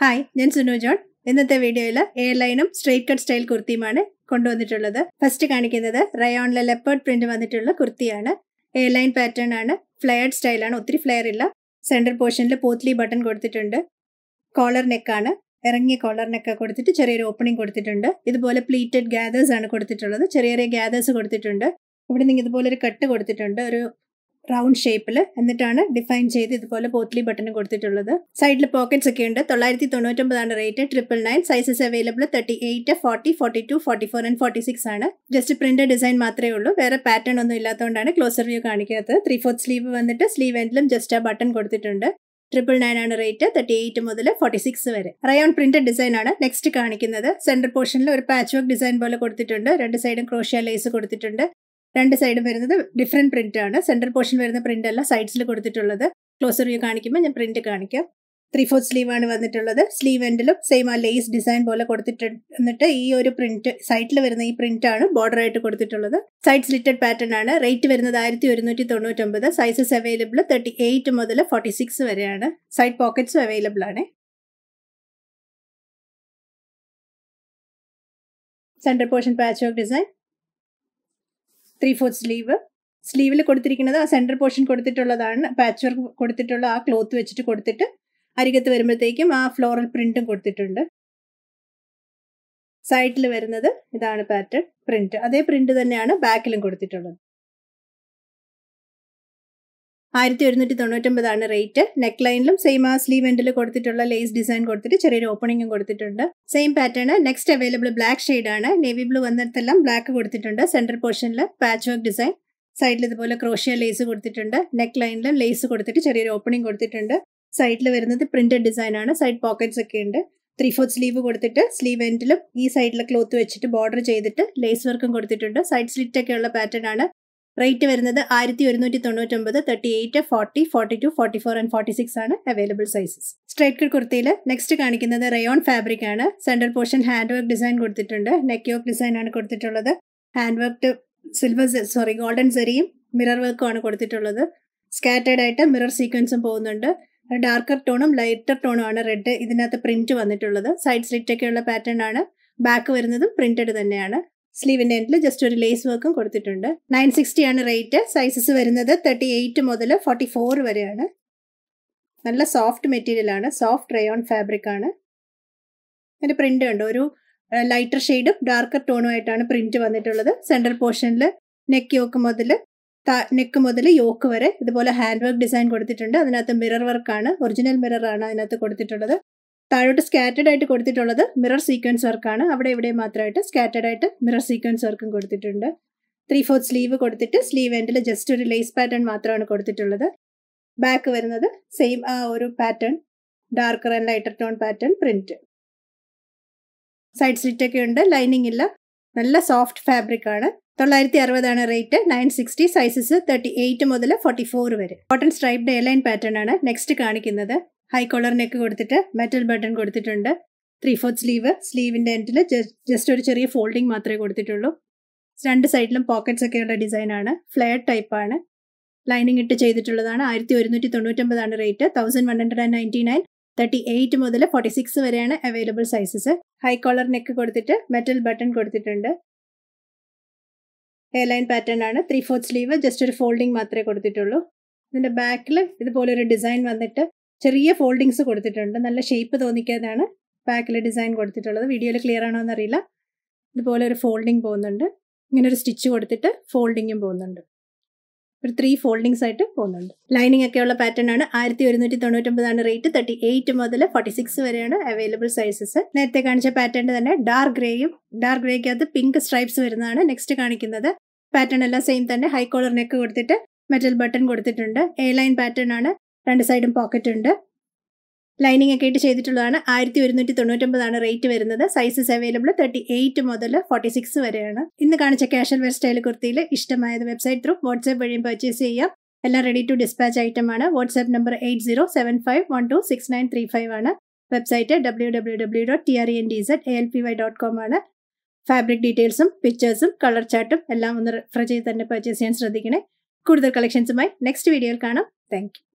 hi ഞാൻ സുനു ജോൺ ഇന്നത്തെ വീഡിയോയിൽ എയർലൈനും സ്ട്രെയിറ്റ് കട്ട് സ്റ്റൈൽ കുർത്തിയുമാണ് കൊണ്ടുവന്നിട്ടുള്ളത് ഫസ്റ്റ് കാണിക്കുന്നത് റയോണിലെ ലെപ്പേർഡ് പ്രിന്റ് വന്നിട്ടുള്ള കുർത്തിയാണ് എയർലൈൻ പാറ്റേൺ ആണ് ഫ്ലെയർഡ് സ്റ്റൈലാണ് ഒത്തിരി ഫ്ലെയർ ഇല്ല സെൻട്രൽ പോർഷനിൽ പോത്ലി ബട്ടൺ കൊടുത്തിട്ടുണ്ട് കോളർ നെക്കാണ് ഇറങ്ങിയ കോളർ നെക്ക് കൊടുത്തിട്ട് ചെറിയൊരു ഓപ്പണിംഗ് കൊടുത്തിട്ടുണ്ട് ഇതുപോലെ പ്ലീറ്റഡ് ഗ്യാദേഴ്സ് ആണ് കൊടുത്തിട്ടുള്ളത് ചെറിയ ചെറിയ ഗ്യാദേഴ്സ് കൊടുത്തിട്ടുണ്ട് ഇവിടെ നിന്ന് ഇതുപോലെ ഒരു കട്ട് കൊടുത്തിട്ടുണ്ട് ഒരു റൗണ്ട് ഷേപ്പിൽ എന്നിട്ടാണ് ഡിഫൈൻ ചെയ്ത് ഇതുപോലെ പോത്ലി ബട്ടൺ കൊടുത്തിട്ടുള്ളത് സൈഡിൽ പോക്കറ്റ്സ് ഒക്കെ ഉണ്ട് തൊള്ളായിരത്തി തൊണ്ണൂറ്റൊമ്പതാണ് rate triple nine sizes available thirty eight forty forty two forty four and forty six ആണ് ജസ്റ്റ് പ്രിന്റ് ഡിസൈൻ മാത്രമേ ഉള്ളൂ വേറെ പാറ്റേൺ ഒന്നും ഇല്ലാത്തതുകൊണ്ടാണ് ക്ലോസർ വ്യൂ കാണിക്കാത്തത് ത്രീ ഫോർത്ത് സ്ലീവ് വന്നിട്ട് സ്ലീവ് എൻഡിലും ജസ്റ്റ് ആ ബട്ടൺ കൊടുത്തിട്ടുണ്ട് ട്രിപ്പിൾ നയൻ ആണ് റേറ്റ് തേർട്ടി എയ്റ്റ് മുതൽ ഫോർട്ടി സിക്സ് വരെ റയോൺ പ്രിന്റഡ് ഡിസൈൻ ആണ് നെക്സ്റ്റ് കാണിക്കുന്നത് സെന്റർ പോർഷനിൽ ഒരു പാച്ച് വർക്ക് ഡിസൈൻ പോലെ കൊടുത്തിട്ടുണ്ട് രണ്ട് സൈഡും ക്രോഷ്യ ലേസ് കൊടുത്തിട്ടുണ്ട് രണ്ട് സൈഡും വരുന്നത് ഡിഫറെന്റ് പ്രിന്റ് ആണ് സെന്റർ പോർഷൻ വരുന്ന പ്രിന്റ് അല്ല സൈഡ്സിൽ കൊടുത്തിട്ടുള്ളത് ക്ലോസർ വ്യൂ കാണിക്കുമ്പോൾ ഞാൻ പ്രിന്റ് കാണിക്കാം ത്രീ ഫോർത്ത് സ്ലീവ് ആണ് വന്നിട്ടുള്ളത് സ്ലീവ് എൻഡിലും സെയിം ആ ലേസ് ഡിസൈൻ പോലെ കൊടുത്തിട്ടുണ്ട് എന്നിട്ട് ഈ ഒരു പ്രിന്റ് സൈഡിൽ വരുന്ന ഈ പ്രിന്റ് ആണ് ബോർഡർ ആയിട്ട് കൊടുത്തിട്ടുള്ളത് സൈഡ് സ്ലിറ്റഡ് പാറ്റേൺ ആണ് റേറ്റ് വരുന്നത് ആയിരത്തി ഒരുന്നൂറ്റി തൊണ്ണൂറ്റൊമ്പത് സൈസസ് അവൈലബിൾ തേർട്ടി എയ്റ്റ് മുതൽ ഫോർട്ടി സിക്സ് വരെയാണ് സൈഡ് പോക്കറ്റ്സും അവൈലബിൾ ആണ് centre portion patch work design three fourth sleeve സ്ലീവിൽ കൊടുത്തിരിക്കുന്നത് ആ സെൻറ്റർ പോർഷൻ കൊടുത്തിട്ടുള്ളതാണ് പാച്ച് വർക്ക് കൊടുത്തിട്ടുള്ള ആ ക്ലോത്ത് വെച്ചിട്ട് കൊടുത്തിട്ട് അരികത്ത് വരുമ്പോഴത്തേക്കും ആ ഫ്ലോറൽ പ്രിന്റും കൊടുത്തിട്ടുണ്ട് സൈഡിൽ വരുന്നത് ഇതാണ് പാറ്റേൺ പ്രിന്റ് അതേ പ്രിന്റ് തന്നെയാണ് ബാക്കിലും കൊടുത്തിട്ടുള്ളത് ആയിരത്തി ഒരുന്നൂറ്റി തൊണ്ണൂറ്റൊമ്പതാണ് റേറ്റ് നെക്ക് ലൈനിലും സെയിം ആ സ്ലീവ് എൻഡിൽ കൊടുത്തിട്ടുള്ള ലേസ് ഡിസൈൻ കൊടുത്തിട്ട് ചെറിയൊരു ഓപ്പണിംഗും കൊടുത്തിട്ടുണ്ട് same pattern next available black shade ആണ് നേവി ബ്ലൂ വന്നിട്ടെല്ലാം ബ്ലാക്ക് കൊടുത്തിട്ടുണ്ട് സെൻട്രൽ പോർഷനിൽ പാച്ച് വർക്ക് ഡിസൈൻ സൈഡിൽ ഇതുപോലെ ക്രോഷ്യ ലേസ് കൊടുത്തിട്ടുണ്ട് നെക്ക് ലൈനിലും ലേസ് കൊടുത്തിട്ട് ചെറിയൊരു ഓപ്പണിംഗ് കൊടുത്തിട്ടുണ്ട് സൈഡിൽ വരുന്നത് പ്രിന്റഡ് ഡിസൈൻ ആണ് സൈഡ് പോക്കറ്റ്സ് ഒക്കെ ഉണ്ട് ത്രീ ഫോർത്ത് സ്ലീവ് കൊടുത്തിട്ട് സ്ലീവ് എൻഡിലും ഈ സൈഡിലെ ക്ലോത്ത് വെച്ചിട്ട് ബോർഡർ ചെയ്തിട്ട് ലേസ് വർക്കും കൊടുത്തിട്ടുണ്ട് സൈഡ് സ്ലിറ്റ് ഒക്കെ ഉള്ള പാറ്റേൺ ആണ് റേറ്റ് വരുന്നത് ആയിരത്തി ഒരുന്നൂറ്റി തൊണ്ണൂറ്റൊമ്പത് thirty eight forty forty two forty four and forty six ആണ് അവൈലബിൾ സൈസസ് സ്ട്രൈറ്റ് കട്ട് കുർത്തിയിൽ നെക്സ്റ്റ് കാണിക്കുന്നത് റയോൺ ഫാബ്രിക് ആണ് central portion hand work design കൊടുത്തിട്ടുണ്ട് നെക്ക് യോക്ക് ഡിസൈൻ ആണ് കൊടുത്തിട്ടുള്ളത് hand work silver sorry golden സെറിയും മിറർ വർക്കും ആണ് കൊടുത്തിട്ടുള്ളത് സ്കാറ്റേഡ് ആയിട്ട് മിറർ സീക്വൻസും പോകുന്നുണ്ട് ഡാർക്കർ ടോണും ലൈറ്റർ ടോണും ആണ് റെഡ് ഇതിനകത്ത് പ്രിന്റ് വന്നിട്ടുള്ളത് സൈഡ് സ്ലിറ്റ് ഒക്കെയുള്ള പാറ്റേൺ ആണ് ബാക്ക് വരുന്നതും പ്രിന്റഡ് തന്നെയാണ് സ്ലീവിന്റെ എൻഡിൽ ജസ്റ്റ് ഒരു ലേസ് വർക്കും കൊടുത്തിട്ടുണ്ട് നയൻ സിക്സ്റ്റി ആണ് റേറ്റ് സൈസസ് വരുന്നത് തേർട്ടി എയ്റ്റ് മുതൽ ഫോർട്ടി ഫോർ വരെയാണ് നല്ല സോഫ്റ്റ് മെറ്റീരിയൽ ആണ് സോഫ്റ്റ് റയോൺ ഫാബ്രിക് ആണ് അതിന്റെ പ്രിന്റ് ഉണ്ട് ഒരു ലൈറ്റർ ഷെയ്ഡും ഡാർക്കർ ടോണും ആയിട്ടാണ് പ്രിന്റ് വന്നിട്ടുള്ളത് സെൻട്രൽ പോർഷനിൽ നെക്ക് യോക്ക് മുതൽ നെക്ക് മുതൽ യോക്ക് വരെ ഇതുപോലെ ഹാൻഡ് വർക്ക് ഡിസൈൻ കൊടുത്തിട്ടുണ്ട് അതിനകത്ത് മിറർ വർക്കാണ് ഒറിജിനൽ മിറർ ആണ് അതിനകത്ത് കൊടുത്തിട്ടുള്ളത് താഴോട്ട് സ്കാറ്റഡ് ആയിട്ട് കൊടുത്തിട്ടുള്ളത് മിറർ സീക്വൻസ് വർക്കാണ് അവിടെ ഇവിടെ മാത്രമായിട്ട് സ്കാറ്റഡ് ആയിട്ട് മിറർ സീക്വൻസ് വർക്കും കൊടുത്തിട്ടുണ്ട് ത്രീ ഫോർത്ത് സ്ലീവ് കൊടുത്തിട്ട് സ്ലീവ് എൻഡിൽ ജസ്റ്റ് ഒരു ലേസ് പാറ്റേൺ മാത്രമാണ് കൊടുത്തിട്ടുള്ളത് ബാക്ക് വരുന്നത് സെയിം ആ ഒരു pattern darker and lighter tone pattern print side slit ഒക്കെ ഉണ്ട് ലൈനിങ് ഇല്ല നല്ല സോഫ്റ്റ് ഫാബ്രിക് ആണ് തൊള്ളായിരത്തി അറുപതാണ് rate nine sixty sizes thirty eight മുതൽ ഫോർട്ടി ഫോർ വരെ കോട്ടൺ സ്ട്രൈപ്ഡ് എയർലൈൻ പാറ്റേൺ ആണ് നെക്സ്റ്റ് കാണിക്കുന്നത് ഹൈ കോളർ നെക്ക് കൊടുത്തിട്ട് മെറ്റൽ ബട്ടൺ കൊടുത്തിട്ടുണ്ട് ത്രീ ഫോർത്ത് സ്ലീവ് സ്ലീവിന്റെ എൻഡിൽ ജസ്റ്റ് ഒരു ചെറിയ ഫോൾഡിംഗ് മാത്രമേ കൊടുത്തിട്ടുള്ളൂ രണ്ട് സൈഡിലും പോക്കറ്റ്സ് ഒക്കെയുള്ള ഡിസൈൻ ആണ് ഫ്ലെയർ ടൈപ്പ് ആണ് ലൈനിങ് ഇട്ട് ചെയ്തിട്ടുള്ളതാണ് ആയിരത്തി ഒരുന്നൂറ്റി തൊണ്ണൂറ്റൊമ്പതാണ് rate thousand one hundred and ninety nine thirty eight മുതൽ ഫോർട്ടി സിക്സ് വരെയാണ് available sizes high collar neck കൊടുത്തിട്ട് മെറ്റൽ ബട്ടൺ കൊടുത്തിട്ടുണ്ട് എയർലൈൻ പാറ്റേൺ ആണ് ത്രീ ഫോർത്ത് സ്ലീവ് ജസ്റ്റ് ഒരു ഫോൾഡിംഗ് മാത്രമേ കൊടുത്തിട്ടുള്ളൂ ഇതിന്റെ ബാക്കിൽ ഇതുപോലെ ഒരു ഡിസൈൻ വന്നിട്ട് ചെറിയ ഫോൾഡിങ്സ് കൊടുത്തിട്ടുണ്ട് നല്ല ഷേപ്പ് തോന്നിക്കാതാണ് ബാക്കിൽ ഡിസൈൻ കൊടുത്തിട്ടുള്ളത് വീഡിയോയിൽ ക്ലിയർ ആണോ എന്നറിയില്ല ഇതുപോലെ ഒരു ഫോൾഡിങ് പോകുന്നുണ്ട് ഇങ്ങനെ ഒരു സ്റ്റിച്ച് കൊടുത്തിട്ട് ഫോൾഡിങ്ങും പോകുന്നുണ്ട് ഒരു ത്രീ ഫോൾഡിങ്സ് ആയിട്ട് പോകുന്നുണ്ട് ലൈനിങ് ഒക്കെയുള്ള പാറ്റേൺ ആണ് ആയിരത്തി ഒരുന്നൂറ്റി തൊണ്ണൂറ്റൊമ്പതാണ് റേറ്റ് തേർട്ടി എയ്റ്റ് മുതൽ ഫോർട്ടി സിക്സ് വരെയാണ് അവൈലബിൾ സൈസസ് നേരത്തെ കാണിച്ച പാറ്റേൺ തന്നെ ഡാർക്ക് ഗ്രേയും ഡാർക്ക് ഗ്രേക്കകത്ത് പിങ്ക് സ്ട്രൈപ്സ് വരുന്നതാണ് നെക്സ്റ്റ് കാണിക്കുന്നത് പാറ്റേൺ എല്ലാം സെയിം തന്നെ ഹൈ കോളർ നെക്ക് കൊടുത്തിട്ട് മെറ്റൽ ബട്ടൺ കൊടുത്തിട്ടുണ്ട് എ ലൈൻ പാറ്റേൺ ആണ് രണ്ട് സൈഡും പോക്കറ്റ് ഉണ്ട് ലൈനിങ് ഒക്കെ ആയിട്ട് ചെയ്തിട്ടുള്ളതാണ് ആയിരത്തി ഒരുന്നൂറ്റി തൊണ്ണൂറ്റൊമ്പതാണ് റേറ്റ് വരുന്നത് സൈസസ് അവൈലബിൾ തേർട്ടി എയ്റ്റ് മുതൽ ഫോർട്ടി സിക്സ് വരെയാണ് ഇന്ന് കാണിച്ച ക്യാഷൽ വെയർ സ്റ്റൈൽ കുർത്തിയിൽ ഇഷ്ടമായത് വെബ്സൈറ്റ് ത്രൂ വാട്സ്ആപ്പ് വഴിയും പർച്ചേസ് ചെയ്യാം എല്ലാം റെഡി ടു ഡിസ്പാച്ച് ഐറ്റം ആണ് WhatsApp number eight zero seven five one two six nine three five ആണ് website W W W dot T R N D Z A L P Y dot com ആണ് fabric ഡീറ്റെയിൽസും പിക്ചേഴ്സും colour ചാർട്ടും എല്ലാം ഒന്ന് refer ചെയ്ത് തന്നെ purchase ചെയ്യാൻ ശ്രദ്ധിക്കണേ കൂടുതൽ കളക്ഷൻസുമായി നെക്സ്റ്റ് വീഡിയോയിൽ കാണാം താങ്ക്